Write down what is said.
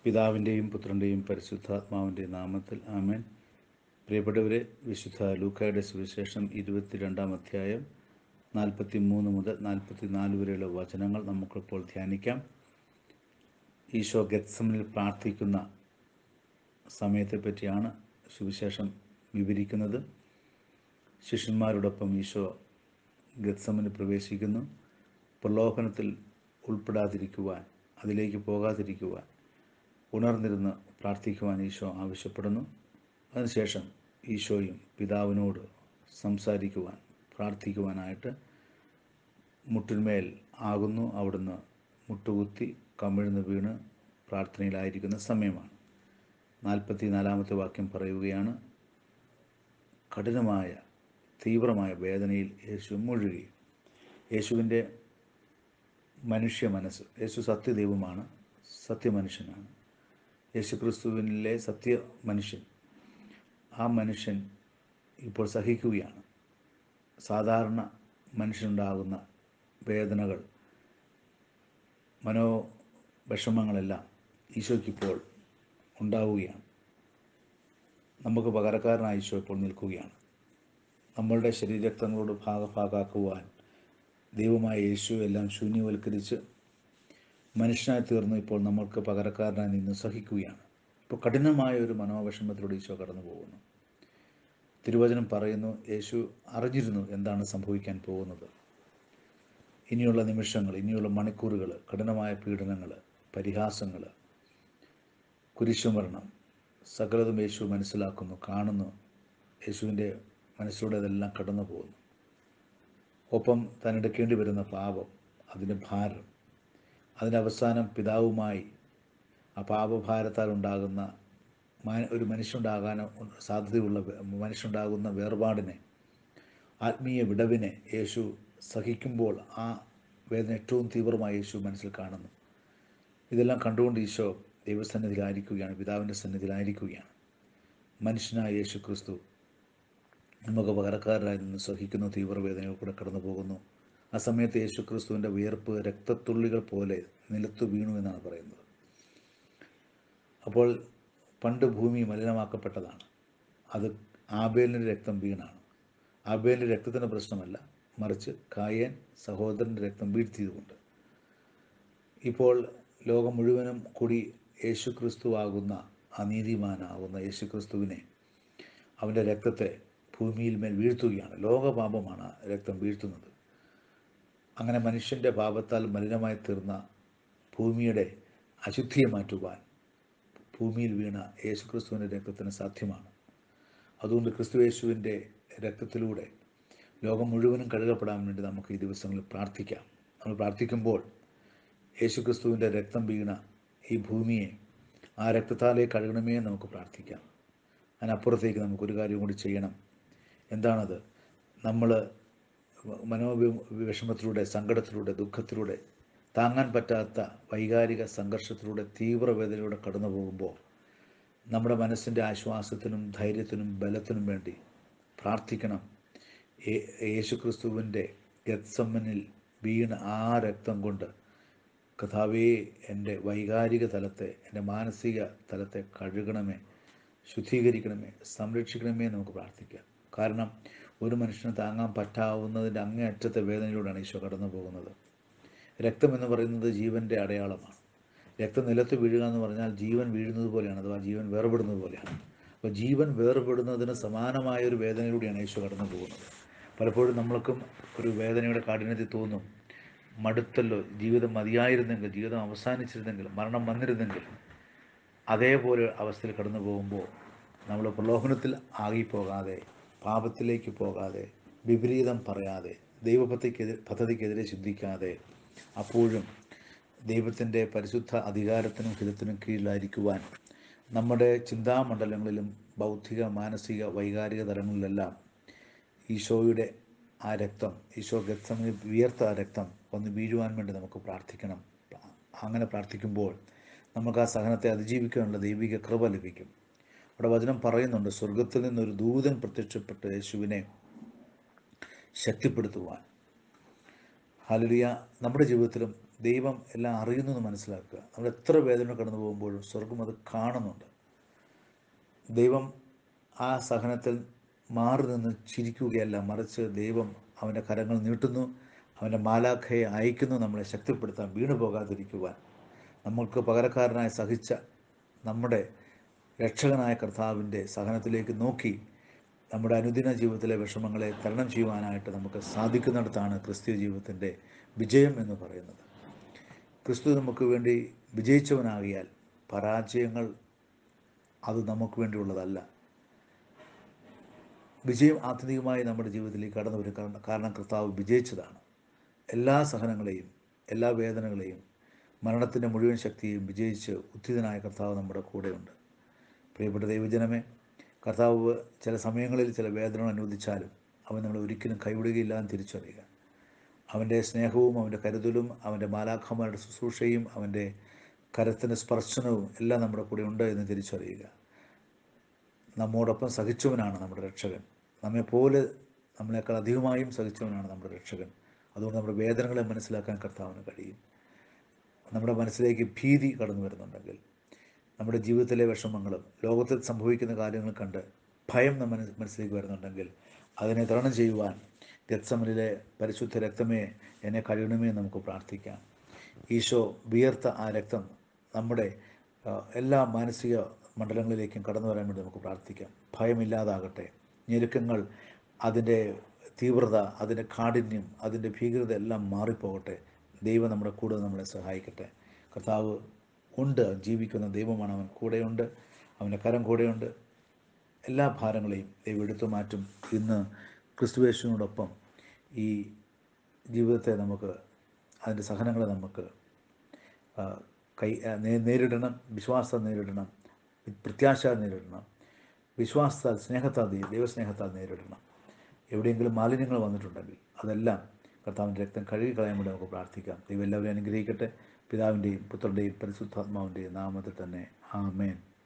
പിതാവിൻ്റെയും പുത്രൻ്റെയും പരിശുദ്ധാത്മാവിൻ്റെയും നാമത്തിൽ ആമേൻ പ്രിയപ്പെട്ടവരെ വിശുദ്ധ ലൂക്കായുടെ സുവിശേഷം ഇരുപത്തിരണ്ടാം അധ്യായം നാൽപ്പത്തി മൂന്ന് മുതൽ നാൽപ്പത്തി നാല് വരെയുള്ള വചനങ്ങൾ നമുക്കിപ്പോൾ ധ്യാനിക്കാം ഈശോ ഗത്സമനിൽ പ്രാർത്ഥിക്കുന്ന സമയത്തെ പറ്റിയാണ് സുവിശേഷം വിവരിക്കുന്നത് ശിഷ്യന്മാരോടൊപ്പം ഈശോ ഗത്സമന് പ്രവേശിക്കുന്നു പ്രലോഭനത്തിൽ ഉൾപ്പെടാതിരിക്കുവാൻ അതിലേക്ക് പോകാതിരിക്കുവാൻ ഉണർന്നിരുന്ന് പ്രാർത്ഥിക്കുവാൻ ഈശോ ആവശ്യപ്പെടുന്നു അതിനുശേഷം ഈശോയും പിതാവിനോട് സംസാരിക്കുവാൻ പ്രാർത്ഥിക്കുവാനായിട്ട് മുട്ടിന്മേൽ ആകുന്നു അവിടുന്ന് മുട്ടുകുത്തി കമിഴ്ന്ന് വീണ് പ്രാർത്ഥനയിലായിരിക്കുന്ന സമയമാണ് നാൽപ്പത്തി നാലാമത്തെ വാക്യം പറയുകയാണ് കഠിനമായ തീവ്രമായ വേദനയിൽ യേശു മുഴുകി യേശുവിൻ്റെ മനുഷ്യ മനസ്സ് യേശു സത്യദൈവമാണ് സത്യമനുഷ്യനാണ് യേശു ക്രിസ്തുവിനിലെ സത്യ മനുഷ്യൻ ആ മനുഷ്യൻ ഇപ്പോൾ സഹിക്കുകയാണ് സാധാരണ മനുഷ്യനുണ്ടാകുന്ന വേദനകൾ മനോവിഷമങ്ങളെല്ലാം ഈശോയ്ക്കിപ്പോൾ ഉണ്ടാവുകയാണ് നമുക്ക് പകരക്കാരനായ ഈശോ ഇപ്പോൾ നിൽക്കുകയാണ് നമ്മളുടെ ശരീരരക്തങ്ങളോട് ഭാഗഭാഗാക്കുവാൻ ദൈവമായ യേശു എല്ലാം ശൂന്യവൽക്കരിച്ച് മനുഷ്യനായി തീർന്ന് ഇപ്പോൾ നമ്മൾക്ക് പകരക്കാരനായി നിന്ന് സഹിക്കുകയാണ് ഇപ്പോൾ കഠിനമായ ഒരു മനോവിഷമത്തിലൂടെ ഈശോ കടന്നു പോകുന്നു തിരുവചനം പറയുന്നു യേശു അറിഞ്ഞിരുന്നു എന്താണ് സംഭവിക്കാൻ പോകുന്നത് ഇനിയുള്ള നിമിഷങ്ങൾ ഇനിയുള്ള മണിക്കൂറുകൾ കഠിനമായ പീഡനങ്ങൾ പരിഹാസങ്ങൾ കുരിശുമരണം സകലതും യേശു മനസ്സിലാക്കുന്നു കാണുന്നു യേശുവിൻ്റെ മനസ്സിലൂടെ അതെല്ലാം കടന്നു പോകുന്നു ഒപ്പം തന്നെടുക്കേണ്ടി വരുന്ന പാപം അതിൻ്റെ ഭാരം അതിൻ്റെ അവസാനം പിതാവുമായി ആ പാപഭാരത്താൽ ഉണ്ടാകുന്ന ഒരു മനുഷ്യനുണ്ടാകാൻ സാധ്യതയുള്ള മനുഷ്യനുണ്ടാകുന്ന വേർപാടിനെ ആത്മീയ വിടവിനെ യേശു സഹിക്കുമ്പോൾ ആ വേദന ഏറ്റവും തീവ്രമായി യേശു മനസ്സിൽ കാണുന്നു ഇതെല്ലാം കണ്ടുകൊണ്ട് ഈശോ ദൈവസന്നിധിയിലായിരിക്കുകയാണ് പിതാവിൻ്റെ സന്നിധിയിലായിരിക്കുകയാണ് മനുഷ്യനായ യേശു ക്രിസ്തു നമുക്ക് പകരക്കാരനായി നിന്ന് സഹിക്കുന്ന തീവ്രവേദനകൾ കൂടെ കടന്നു പോകുന്നു ആ സമയത്ത് യേശു ക്രിസ്തുവിൻ്റെ വിയർപ്പ് രക്തത്തുള്ളികൾ പോലെ നിലത്തു വീണു എന്നാണ് പറയുന്നത് അപ്പോൾ പണ്ട് ഭൂമി മലിനമാക്കപ്പെട്ടതാണ് അത് ആബേലിൻ്റെ രക്തം വീണാണ് ആബേലിൻ്റെ രക്തത്തിൻ്റെ പ്രശ്നമല്ല മറിച്ച് കായൻ സഹോദരൻ്റെ രക്തം വീഴ്ത്തിയതുകൊണ്ട് ഇപ്പോൾ ലോകം മുഴുവനും കൂടി യേശു ക്രിസ്തു ആകുന്ന അനീതിമാനാകുന്ന യേശു ക്രിസ്തുവിനെ അവൻ്റെ രക്തത്തെ ഭൂമിയിൽ മേൽ വീഴ്ത്തുകയാണ് ലോകപാപമാണ് രക്തം വീഴ്ത്തുന്നത് അങ്ങനെ മനുഷ്യൻ്റെ പാപത്താൽ മലിനമായി തീർന്ന ഭൂമിയുടെ അശുദ്ധിയെ മാറ്റുവാൻ ഭൂമിയിൽ വീണ യേശു ക്രിസ്തുവിൻ്റെ രക്തത്തിന് സാധ്യമാണ് അതുകൊണ്ട് ക്രിസ്തു യേശുവിൻ്റെ രക്തത്തിലൂടെ ലോകം മുഴുവനും കഴുകപ്പെടാൻ വേണ്ടി നമുക്ക് ഈ ദിവസങ്ങളിൽ പ്രാർത്ഥിക്കാം നമ്മൾ പ്രാർത്ഥിക്കുമ്പോൾ യേശു ക്രിസ്തുവിൻ്റെ രക്തം വീണ ഈ ഭൂമിയെ ആ രക്തത്താലേ കഴുകണമേ എന്ന് നമുക്ക് പ്രാർത്ഥിക്കാം അതിനപ്പുറത്തേക്ക് നമുക്കൊരു കാര്യം കൂടി ചെയ്യണം എന്താണത് നമ്മൾ മനോവിഷമത്തിലൂടെ സങ്കടത്തിലൂടെ ദുഃഖത്തിലൂടെ താങ്ങാൻ പറ്റാത്ത വൈകാരിക സംഘർഷത്തിലൂടെ തീവ്രവേദനയിലൂടെ കടന്നു പോകുമ്പോൾ നമ്മുടെ മനസ്സിൻ്റെ ആശ്വാസത്തിനും ധൈര്യത്തിനും ബലത്തിനും വേണ്ടി പ്രാർത്ഥിക്കണം യേശുക്രിസ്തുവിൻ്റെ ഗത്സമ്മനിൽ വീണ ആ രക്തം കൊണ്ട് കഥാവേ എൻ്റെ വൈകാരിക തലത്തെ എൻ്റെ മാനസിക തലത്തെ കഴുകണമേ ശുദ്ധീകരിക്കണമേ സംരക്ഷിക്കണമേ നമുക്ക് പ്രാർത്ഥിക്കാം കാരണം ഒരു മനുഷ്യന് താങ്ങാൻ പറ്റാവുന്നതിൻ്റെ അങ്ങേയറ്റത്തെ വേദനയിലൂടെയാണ് ഈശോ കടന്നു പോകുന്നത് രക്തം എന്ന് പറയുന്നത് ജീവൻ്റെ അടയാളമാണ് രക്തം നിലത്ത് വീഴുക എന്ന് പറഞ്ഞാൽ ജീവൻ വീഴുന്നത് പോലെയാണ് അഥവാ ജീവൻ വേർപെടുന്നത് പോലെയാണ് അപ്പോൾ ജീവൻ വേർപെടുന്നതിന് സമാനമായ ഒരു വേദനയിലൂടെയാണ് ഈശോ കടന്നു പോകുന്നത് പലപ്പോഴും നമ്മൾക്കും ഒരു വേദനയുടെ കാഠിന്യത്തിൽ തോന്നും മടുത്തല്ലോ ജീവിതം മതിയായിരുന്നെങ്കിൽ ജീവിതം അവസാനിച്ചിരുന്നെങ്കിൽ മരണം വന്നിരുന്നെങ്കിൽ അതേപോലെ അവസ്ഥയിൽ കടന്നു പോകുമ്പോൾ നമ്മൾ പ്രലോഭനത്തിൽ ആകിപ്പോകാതെ പാപത്തിലേക്ക് പോകാതെ വിപരീതം പറയാതെ ദൈവപദ്ധതിക്കെതിരെ പദ്ധതിക്കെതിരെ ചിന്തിക്കാതെ അപ്പോഴും ദൈവത്തിൻ്റെ പരിശുദ്ധ അധികാരത്തിനും ഹിതത്തിനും കീഴിലായിരിക്കുവാൻ നമ്മുടെ ചിന്താമണ്ഡലങ്ങളിലും ബൗദ്ധിക മാനസിക വൈകാരിക തലങ്ങളിലെല്ലാം ഈശോയുടെ ആ രക്തം ഈശോ ഗത്തമിൽ വിയർത്ത ആ രക്തം ഒന്ന് വീഴുവാൻ വേണ്ടി നമുക്ക് പ്രാർത്ഥിക്കണം അങ്ങനെ പ്രാർത്ഥിക്കുമ്പോൾ നമുക്ക് ആ സഹനത്തെ അതിജീവിക്കാനുള്ള ദൈവിക കൃപ ലഭിക്കും അവിടെ വചനം പറയുന്നുണ്ട് സ്വർഗത്തിൽ നിന്നൊരു ദൂതൻ പ്രത്യക്ഷപ്പെട്ട് യേശുവിനെ ശക്തിപ്പെടുത്തുവാൻ ഹലലിയ നമ്മുടെ ജീവിതത്തിലും ദൈവം എല്ലാം അറിയുന്നു എന്ന് മനസ്സിലാക്കുക നമ്മൾ എത്ര വേദന കടന്നു പോകുമ്പോഴും സ്വർഗം അത് കാണുന്നുണ്ട് ദൈവം ആ സഹനത്തിൽ മാറി നിന്ന് ചിരിക്കുകയല്ല മറിച്ച് ദൈവം അവൻ്റെ കരങ്ങൾ നീട്ടുന്നു അവൻ്റെ മാലാഖയെ അയക്കുന്നു നമ്മളെ ശക്തിപ്പെടുത്താൻ വീണു പോകാതിരിക്കുവാൻ നമ്മൾക്ക് പകരക്കാരനായി സഹിച്ച നമ്മുടെ രക്ഷകനായ കർത്താവിൻ്റെ സഹനത്തിലേക്ക് നോക്കി നമ്മുടെ അനുദിന ജീവിതത്തിലെ വിഷമങ്ങളെ തരണം ചെയ്യുവാനായിട്ട് നമുക്ക് സാധിക്കുന്നിടത്താണ് ക്രിസ്തീയ ജീവിതത്തിൻ്റെ വിജയം എന്ന് പറയുന്നത് ക്രിസ്തു നമുക്ക് വേണ്ടി വിജയിച്ചവനാകിയാൽ പരാജയങ്ങൾ അത് നമുക്ക് വേണ്ടിയുള്ളതല്ല വിജയം ആത്യന്തികമായി നമ്മുടെ ജീവിതത്തിലേക്ക് കടന്നു വരും കാരണം കാരണം കർത്താവ് വിജയിച്ചതാണ് എല്ലാ സഹനങ്ങളെയും എല്ലാ വേദനകളെയും മരണത്തിൻ്റെ മുഴുവൻ ശക്തിയും വിജയിച്ച് ഉത്തിതനായ കർത്താവ് നമ്മുടെ കൂടെയുണ്ട് പ്രിയപ്പെട്ട ദൈവജനമേ കർത്താവ് ചില സമയങ്ങളിൽ ചില വേദനകൾ അനുവദിച്ചാലും അവൻ നമ്മളെ ഒരിക്കലും കൈവിടുകയില്ല എന്ന് തിരിച്ചറിയുക അവൻ്റെ സ്നേഹവും അവൻ്റെ കരുതലും അവൻ്റെ മാലാഖമാരുടെ ശുശ്രൂഷയും അവൻ്റെ കരത്തിൻ്റെ സ്പർശനവും എല്ലാം നമ്മുടെ കൂടെ ഉണ്ട് എന്ന് തിരിച്ചറിയുക നമ്മോടൊപ്പം സഹിച്ചവനാണ് നമ്മുടെ രക്ഷകൻ നമ്മെപ്പോലെ നമ്മളെക്കാൾ അധികമായും സഹിച്ചവനാണ് നമ്മുടെ രക്ഷകൻ അതുകൊണ്ട് നമ്മുടെ വേദനകളെ മനസ്സിലാക്കാൻ കർത്താവിന് കഴിയും നമ്മുടെ മനസ്സിലേക്ക് ഭീതി കടന്നു വരുന്നുണ്ടെങ്കിൽ നമ്മുടെ ജീവിതത്തിലെ വിഷമങ്ങളും ലോകത്തിൽ സംഭവിക്കുന്ന കാര്യങ്ങൾ കണ്ട് ഭയം നമ്മുടെ മനസ്സിലേക്ക് വരുന്നുണ്ടെങ്കിൽ അതിനെ തരണം ചെയ്യുവാൻ ഗത്സമനിലെ പരിശുദ്ധ രക്തമേ എന്നെ കഴിയണമേ എന്ന് നമുക്ക് പ്രാർത്ഥിക്കാം ഈശോ വിയർത്ത ആ രക്തം നമ്മുടെ ആ, എല്ലാ മാനസിക മണ്ഡലങ്ങളിലേക്കും കടന്നു വരാൻ വേണ്ടി നമുക്ക് പ്രാർത്ഥിക്കാം ഭയമില്ലാതാകട്ടെ ഞെരുക്കങ്ങൾ അതിൻ്റെ തീവ്രത അതിൻ്റെ കാഠിന്യം അതിൻ്റെ ഭീകരത എല്ലാം മാറിപ്പോകട്ടെ ദൈവം നമ്മുടെ കൂടെ നമ്മളെ സഹായിക്കട്ടെ കർത്താവ് ഉണ്ട് ജീവിക്കുന്ന ദൈവമാണ് അവൻ കൂടെയുണ്ട് അവൻ്റെ കരം കൂടെയുണ്ട് എല്ലാ ഭാരങ്ങളെയും ദൈവം എടുത്തു മാറ്റും ഇന്ന് ക്രിസ്തുവേശുവിനോടൊപ്പം ഈ ജീവിതത്തെ നമുക്ക് അതിൻ്റെ സഹനങ്ങളെ നമുക്ക് ആ, കൈ ആ, നേ- നേരിടണം വിശ്വാസം നേരിടണം പ്രത്യാശ നേരിടണം വിശ്വാസത്താൽ സ്നേഹത്താൽ ദൈ- ദൈവസ്നേഹത്താൽ നേരിടണം എവിടെയെങ്കിലും മാലിന്യങ്ങൾ വന്നിട്ടുണ്ടെങ്കിൽ അതെല്ലാം കർത്താവിൻ്റെ രക്തം കഴുകി കളയാൻ വേണ്ടി നമുക്ക് പ്രാർത്ഥിക്കാം ദൈവം എല്ലാവരെയും അനുഗ്രഹിക്കട്ടെ പിതാവിൻ്റെയും പുത്രൻ്റെയും പരിശുദ്ധാത്മാവിൻ്റെയും നാമത്തിൽ തന്നെ ആമേൻ